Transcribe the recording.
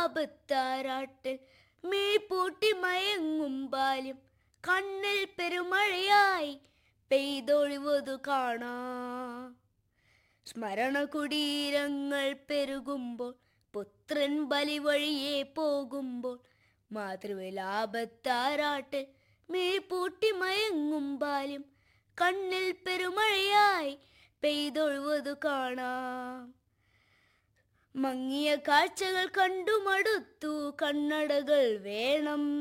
ലാഭത്താരാട്ടിൽ me പൂട്ടി മയങ്ങും ബാല്യം കണ്ണിൽ പെരുമഴയായി പെയ്തൊഴിവതു കാണാം സ്മരണ കുടീരങ്ങൾ പെരുകുമ്പോൾ പുത്രൻ ബലി വഴിയെ പോകുമ്പോൾ മാതൃവിലാപത്താരാട്ട് മീ പൂട്ടി മയങ്ങും ബാല്യം കണ്ണിൽ പെരുമഴയായി പെയ്തൊഴുവതു കാണാം മങ്ങിയ കാഴ്ചകൾ കണ്ടു മടുത്തു കണ്ണടകൾ വേണം